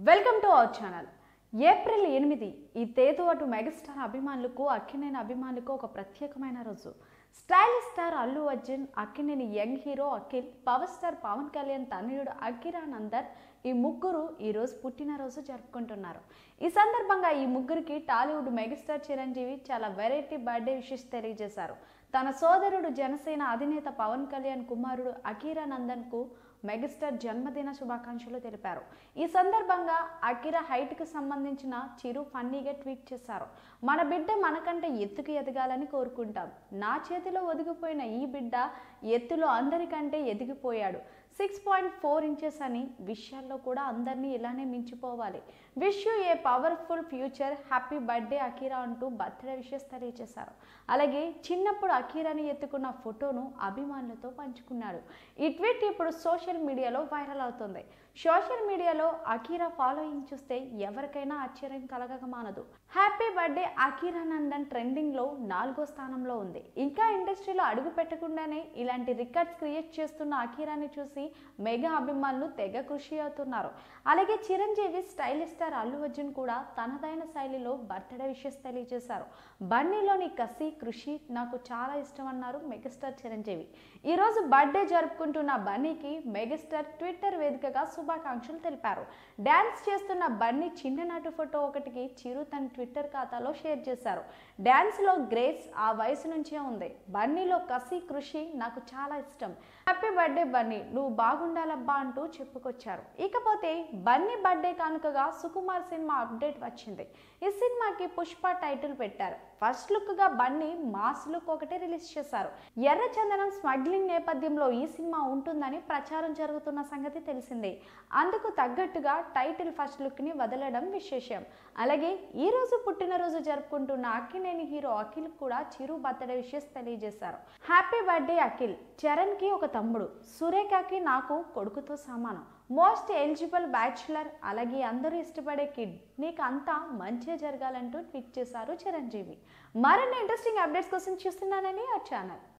welcome to our channel April ఎనిమిది ఈ తేదీ అటు మెగాస్టార్ అభిమానులకు అక్కినేని అభిమానులకు ఒక ప్రత్యేకమైన రోజు stylish star Allu Arjun Akkineni young hero Akhil power star Pawan Kalyan తనయుడు అఖిరానందన్ ఈ ముగ్గురు ఈ రోజు పుట్టినరోజు జరుపుకుంటున్నారు ఈ సందర్భంగా ఈ ముగ్గురికి టాలీవుడ్ మెగాస్టార్ చిరంజీవి చాలా వెరైటీ బర్త్డే విషెస్ తెలియజేశారు తన సోదరుడు జనసేన అధినేత పవన్ కళ్యాణ్ కుమారుడు అఖీరానందన్ కు మెగాస్టార్ జన్మదిన శుభాకాంక్షలు తెలిపారు ఈ సందర్భంగా అకిరా హైట్ కి సంబంధించిన చిరు ఫన్నీగా ట్వీట్ చేశారు మన బిడ్డ మనకంటే ఎత్తుకు ఎదగాలని కోరుకుంటాం నా చేతిలో ఒదిగిపోయిన ఈ బిడ్డ ఎత్తులో అందరికంటే ఎదిగిపోయాడు సిక్స్ పాయింట్ ఫోర్ ఇంచెస్ అని విషయాల్లో కూడా అందరినీ ఇలానే మించిపోవాలి wish you a powerful future happy birthday Akira అంటూ బర్త్డే విషెస్ తెలియజేశారు అలాగే చిన్నప్పుడు అకీరాని ఎత్తుకున్న ఫోటోను అభిమానులతో పంచుకున్నాడు ఈ ట్వీట్ ఇప్పుడు సోషల్ మీడియాలో వైరల్ అవుతుంది సోషల్ మీడియాలో అకీరా ఫాలోయింగ్ చూస్తే ఎవరికైనా ఆశ్చర్యం కలగక మానదు happy birthday Akira Nandan trending లో నాలుగో స్థానంలో ఉంది ఇంకా ఇండస్ట్రీలో అడుగు పెట్టకుండానే ఇలాంటి రికార్డ్స్ క్రియేట్ చేస్తున్న అకీరాని చూసి మెగా అభిమానులు తెగ కృషి అవుతున్నారు అలాగే చిరంజీవి స్టైలిష్ స్టార్ అల్లు అర్జున్ కూడా తనదైన శైలిలో బర్త్డే విషెస్ తెలియజేశారు బన్నీలోని కసి కృషి నాకు చాలా ఇష్టం అన్నారు మెగాస్టార్ చిరంజీవి ఈ రోజు బర్త్డే జరుపుకుంటున్న బన్నీకి మెగాస్టార్ ట్విట్టర్ వేదికగా శుభాకాంక్షలు తెలిపారు డ్యాన్స్ చేస్తున్న బన్నీ చిన్ననాటి ఫోటో ఒకటికి చిరు తన ట్విట్టర్ ఖాతాలో షేర్ చేశారు డ్యాన్స్ లో గ్రేస్ ఆ వయసు నుంచే ఉంది బన్నీలో కసి కృషి నాకు చాలా ఇష్టం హ్యాపీ బర్త్డే బన్నీ నువ్వు బాగుండాలబ్బా అంటూ చెప్పుకొచ్చారు ఇకపోతే బన్నీ బర్త్డే కానుకగా సుకుమార్ సినిమా అప్డేట్ వచ్చింది ఈ సినిమాకి పుష్ప టైటిల్ పెట్టారు ఫస్ట్ లుక్ గా బన్నీ మాస్ లుక్ ఒకటి రిలీజ్ చేశారు ఎర్రచందనం స్మగ్లింగ్ నేపథ్యంలో ఈ సినిమా ఉంటుందని ప్రచారం జరుగుతున్న సంగతి తెలిసిందే అందుకు తగ్గట్టుగా టైటిల్ ఫస్ట్ లుక్ ని వదలడం విశేషం అలాగే ఈ రోజు పుట్టినరోజు జరుపుకుంటున్న అక్కినేని హీరో అఖిల్ కూడా చిరు బర్త్డే విషెస్ తెలియజేశారు హ్యాపీ బర్త్డే అఖిల్ చరణ్ కి ఒక తమ్ముడు సురేఖకి నాకు కొడుకుతో సమానం మోస్ట్ ఎలిజిబుల్ బ్యాచులర్ అలాగే అందరూ ఇష్టపడే కిడ్ నీకు అంతా మంచిగా జరగాలంటూ ట్వీట్ చేశారు చిరంజీవి మరిన్ని ఇంట్రెస్టింగ్ అప్డేట్స్ కోసం చూస్తున్నానని ఆ ఛానల్